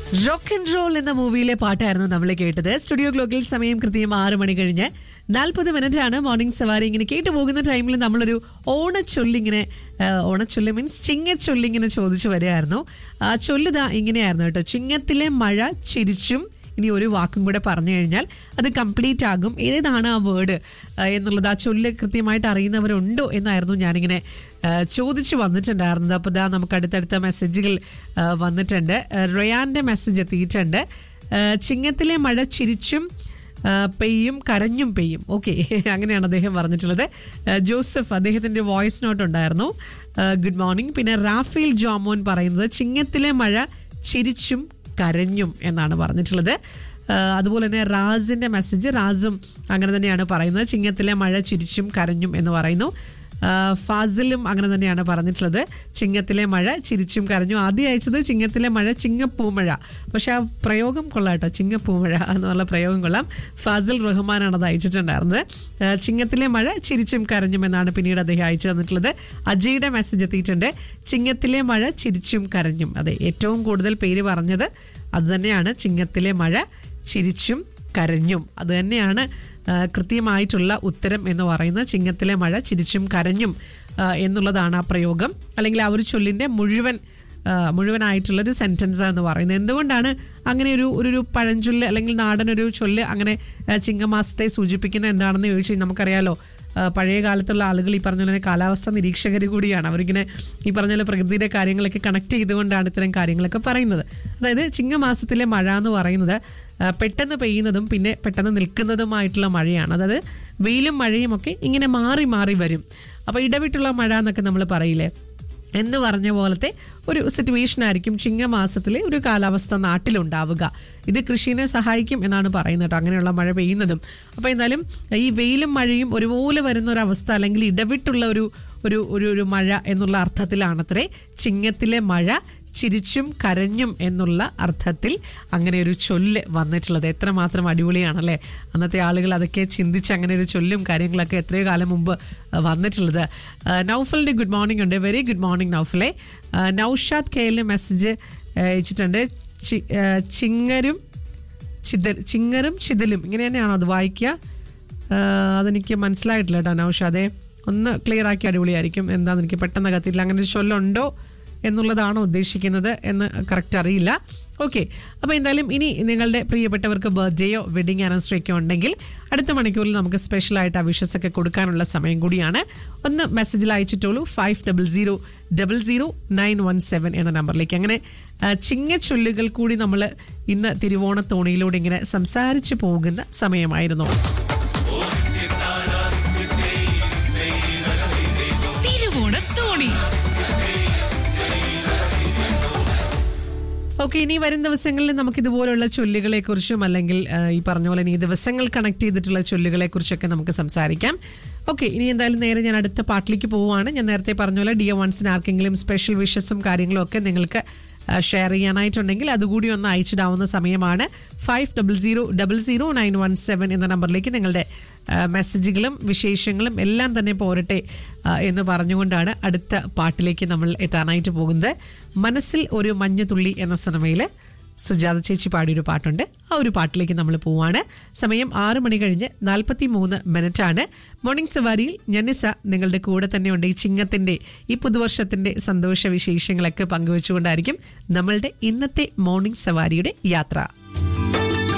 rock and role എന്ന മൂവിയിലെ പാട്ടായിരുന്നു നമ്മൾ കേട്ടത് സ്റ്റുഡിയോ ക്ലോക്കിൽ സമയം കൃത്യം ആറ് മണി കഴിഞ്ഞ് നാൽപ്പത് മിനിറ്റ് ആണ് മോർണിംഗ് സവാരി ഇങ്ങനെ കേട്ടു പോകുന്ന ടൈമിൽ നമ്മളൊരു ഓണച്ചൊല്ലിങ്ങനെ ആ, ഓണച്ചൊല്ല് മീൻസ് ചിങ്ങച്ചൊല്ലിങ്ങനെ ചോദിച്ചു വരികയായിരുന്നു ആ ചൊല്ലുതാ ഇങ്ങനെയായിരുന്നു കേട്ടോ ചിങ്ങത്തിലെ മഴ ചിരിച്ചും ഇനി ഒരു വാക്കും കൂടെ പറഞ്ഞു കഴിഞ്ഞാൽ അത് കംപ്ലീറ്റ് ആകും ഏതാണ് ആ വേർഡ് എന്നുള്ളത് ആ ചൊല്ല് കൃത്യമായിട്ട് അറിയുന്നവരുണ്ടോ എന്നായിരുന്നു ഞാനിങ്ങനെ ആ, ചോദിച്ചു വന്നിട്ടുണ്ടായിരുന്നത് അപ്പോൾ ഇതാ നമുക്ക് അടുത്തടുത്ത മെസ്സേജുകൾ ആ, വന്നിട്ടുണ്ട് ആ, റയാൻ്റെ മെസ്സേജ് എത്തിയിട്ടുണ്ട് ആ, ചിങ്ങത്തിലെ മഴ ചിരിച്ചും ആ, പെയ്യും കരഞ്ഞും പെയ്യും ഓക്കെ അങ്ങനെയാണ് അദ്ദേഹം പറഞ്ഞിട്ടുള്ളത് ആ, ജോസഫ് അദ്ദേഹത്തിൻ്റെ വോയിസ് നോട്ട് ഉണ്ടായിരുന്നു ഗുഡ് മോർണിംഗ് പിന്നെ റാഫേൽ ജോമോൻ പറയുന്നത് ചിങ്ങത്തിലെ മഴ ചിരിച്ചും കരഞ്ഞും എന്നാണ് പറഞ്ഞിട്ടുള്ളത് ആ, അതുപോലെ തന്നെ റാസിന്റെ മെസ്സേജ് റാസും അങ്ങനെ തന്നെയാണ് പറയുന്നത് ചിങ്ങത്തിലെ മഴ ചിരിച്ചും കരഞ്ഞും എന്ന് പറയുന്നു ആ, ഫാസിലും അങ്ങനെ തന്നെയാണ് പറഞ്ഞിട്ടുള്ളത് ചിങ്ങത്തിലെ മഴ ചിരിച്ചും കരഞ്ഞു ആദ്യം അയച്ചത് ചിങ്ങത്തിലെ മഴ ചിങ്ങപ്പൂമഴ പക്ഷെ ആ പ്രയോഗം കൊള്ളാം കേട്ടോ ചിങ്ങപ്പൂമഴ എന്നുള്ള പ്രയോഗം കൊള്ളാം ഫാസിൽ റഹ്മാനാണ് അത് അയച്ചിട്ടുണ്ടായിരുന്നത് ആ, ചിങ്ങത്തിലെ മഴ ചിരിച്ചും കരഞ്ഞും എന്നാണ് പിന്നീട് അദ്ദേഹം അയച്ചു തന്നിട്ടുള്ളത് അജയുടെ മെസ്സേജ് എത്തിയിട്ടുണ്ട് ചിങ്ങത്തിലെ മഴ ചിരിച്ചും കരഞ്ഞും അതെ ഏറ്റവും കൂടുതൽ പേര് പറഞ്ഞത് അത് തന്നെയാണ് ചിങ്ങത്തിലെ മഴ ചിരിച്ചും കരഞ്ഞും അത് തന്നെയാണ് ആ, കൃത്യമായിട്ടുള്ള ഉത്തരം എന്ന് പറയുന്നത് ചിങ്ങത്തിലെ മഴ ചിരിച്ചും കരഞ്ഞും ആ, എന്നുള്ളതാണ് ആ പ്രയോഗം അല്ലെങ്കിൽ ആ ഒരു ചൊല്ലിൻ്റെ മുഴുവൻ ആ, മുഴുവനായിട്ടുള്ളൊരു സെൻറ്റൻസ് എന്ന് പറയുന്നത് എന്തുകൊണ്ടാണ് അങ്ങനെ ഒരു ഒരു ഒരു പഴഞ്ചൊല്ല് അല്ലെങ്കിൽ നാടൻ ഒരു ചൊല്ല് അങ്ങനെ ആ, ചിങ്ങമാസത്തെ സൂചിപ്പിക്കുന്നത് എന്താണെന്ന് ചോദിച്ചു കഴിഞ്ഞാൽ നമുക്കറിയാലോ ആ, പഴയ കാലത്തുള്ള ആളുകൾ ഈ പറഞ്ഞ പോലെ കാലാവസ്ഥ നിരീക്ഷകർ കൂടിയാണ് അവരിങ്ങനെ ഈ പറഞ്ഞ പോലെ പ്രകൃതിയുടെ കാര്യങ്ങളൊക്കെ കണക്ട് ചെയ്തുകൊണ്ടാണ് ഇത്തരം കാര്യങ്ങളൊക്കെ പറയുന്നത് അതായത് ചിങ്ങമാസത്തിലെ മഴ എന്ന് പറയുന്നത് ആ, പെട്ടെന്ന് പെയ്യുന്നതും പിന്നെ പെട്ടെന്ന് നിൽക്കുന്നതുമായിട്ടുള്ള മഴയാണ് അതായത് വെയിലും മഴയും ഒക്കെ ഇങ്ങനെ മാറി മാറി വരും അപ്പോൾ ഇടവിട്ടുള്ള മഴ എന്നൊക്കെ നമ്മൾ പറയില്ലേ എന്ന് പറഞ്ഞ പോലത്തെ ഒരു സിറ്റുവേഷൻ ആയിരിക്കും ചിങ്ങമാസത്തിലെ ഒരു കാലാവസ്ഥ നാട്ടിലുണ്ടാവുക ഇത് കൃഷിനെ സഹായിക്കും എന്നാണ് പറയുന്നത് കേട്ടോ അങ്ങനെയുള്ള മഴ പെയ്യുന്നതും അപ്പോൾ എന്തായാലും ഈ വെയിലും മഴയും ഒരുപോലെ വരുന്ന ഒരു അവസ്ഥ അല്ലെങ്കിൽ ഇടവിട്ടുള്ള ഒരു ഒരു ഒരു ഒരു മഴ എന്നുള്ള അർത്ഥത്തിലാണത്രേ ചിങ്ങത്തിലെ മഴ ചിരിച്ചും കരഞ്ഞും എന്നുള്ള അർത്ഥത്തിൽ അങ്ങനെ ഒരു ചൊല്ല് വന്നിട്ടുള്ളത് എത്രമാത്രം അടിപൊളിയാണല്ലേ അന്നത്തെ ആളുകൾ അതൊക്കെ ചിന്തിച്ച് അങ്ങനെ ഒരു ചൊല്ലും കാര്യങ്ങളൊക്കെ എത്രയോ കാലം മുമ്പ് ആ, വന്നിട്ടുള്ളത് ആ, നൗഫലിൻ്റെ ഗുഡ് മോർണിംഗ് ഉണ്ട് വെരി ഗുഡ് മോർണിംഗ് നൗഫലെ ആ, നൗഷാദ് കെയിലിന് മെസ്സേജ് അയച്ചിട്ടുണ്ട് ചി- ആ, ചിങ്ങരും ചിതൽ ചിങ്ങരും ചിതലും ഇങ്ങനെ തന്നെയാണോ അത് വായിക്കുക ആ, അതെനിക്ക് മനസ്സിലായിട്ടില്ല കേട്ടോ നൗഷാദെ ഒന്ന് ക്ലിയർ ആക്കി അടിപൊളിയായിരിക്കും എന്താണെന്ന് എനിക്ക് പെട്ടെന്ന് കത്തിയില്ല അങ്ങനെ ഒരു ചൊല്ലുണ്ടോ എന്നുള്ളതാണോ ഉദ്ദേശിക്കുന്നത് എന്ന് കറക്റ്റ് അറിയില്ല ഓക്കെ അപ്പോൾ എന്തായാലും ഇനി നിങ്ങളുടെ പ്രിയപ്പെട്ടവർക്ക് ബർത്ത്ഡേയോ വെഡിങ് ആനിവേഴ്സറി ഒക്കെ ഉണ്ടെങ്കിൽ അടുത്ത മണിക്കൂറിൽ നമുക്ക് സ്പെഷ്യലായിട്ട് ആ വിഷസ് ഒക്കെ കൊടുക്കാനുള്ള സമയം കൂടിയാണ് ഒന്ന് മെസ്സേജിൽ അയച്ചിട്ടുള്ളൂ five double zero double zero nine one seven എന്ന നമ്പറിലേക്ക് അങ്ങനെ ആ, ചിങ്ങച്ചൊല്ലുകൾ കൂടി നമ്മൾ ഇന്ന് തിരുവോണത്തോണിയിലൂടെ ഇങ്ങനെ സംസാരിച്ചു പോകുന്ന സമയമായിരുന്നു തിരുവോണത്തോണി ഓക്കെ ഇനി വരും ദിവസങ്ങളിൽ നമുക്ക് ഇതുപോലുള്ള ചൊല്ലുകളെ കുറിച്ചും അല്ലെങ്കിൽ ആ, ഈ പറഞ്ഞ പോലെ ഇനി ഈ ദിവസങ്ങൾ കണക്ട് ചെയ്തിട്ടുള്ള ചൊല്ലുകളെ കുറിച്ചൊക്കെ നമുക്ക് സംസാരിക്കാം ഓക്കെ ഇനി എന്തായാലും നേരെ ഞാൻ അടുത്ത പാട്ടിലേക്ക് പോവുകയാണ് ഞാൻ നേരത്തെ പറഞ്ഞ പോലെ ഡിയ വൺസിന് ആർക്കെങ്കിലും സ്പെഷ്യൽ വിഷസും കാര്യങ്ങളും ഒക്കെ നിങ്ങൾക്ക് ഷെയർ ചെയ്യാനായിട്ടുണ്ടെങ്കിൽ അതുകൂടി ഒന്ന് അയച്ചിടാവുന്ന സമയമാണ് five double zero double zero nine one seven എന്ന നമ്പറിലേക്ക് നിങ്ങളുടെ ആ, മെസ്സേജുകളും വിശേഷങ്ങളും എല്ലാം തന്നെ പോരട്ടെ ആ, എന്ന് പറഞ്ഞുകൊണ്ടാണ് അടുത്ത പാട്ടിലേക്ക് നമ്മൾ എത്താനായിട്ട് പോകുന്നത് മനസ്സിൽ ഒരു മഞ്ഞുതുള്ളി എന്ന സിനിമയിൽ സുജാത ചേച്ചി പാടിയൊരു പാട്ടുണ്ട് ആ ഒരു പാട്ടിലേക്ക് നമ്മൾ പോവാണ് സമയം ആറ് മണി കഴിഞ്ഞ് നാൽപ്പത്തി മൂന്ന് മിനിറ്റാണ് മോർണിംഗ് സവാരിയിൽ ഞനിസ നിങ്ങളുടെ കൂടെ തന്നെ ഉണ്ട് ഈ ചിങ്ങത്തിന്റെ ഈ പുതുവർഷത്തിന്റെ സന്തോഷ വിശേഷങ്ങളൊക്കെ പങ്കുവെച്ചുകൊണ്ടായിരിക്കും നമ്മളുടെ ഇന്നത്തെ മോർണിംഗ് സവാരിയുടെ യാത്ര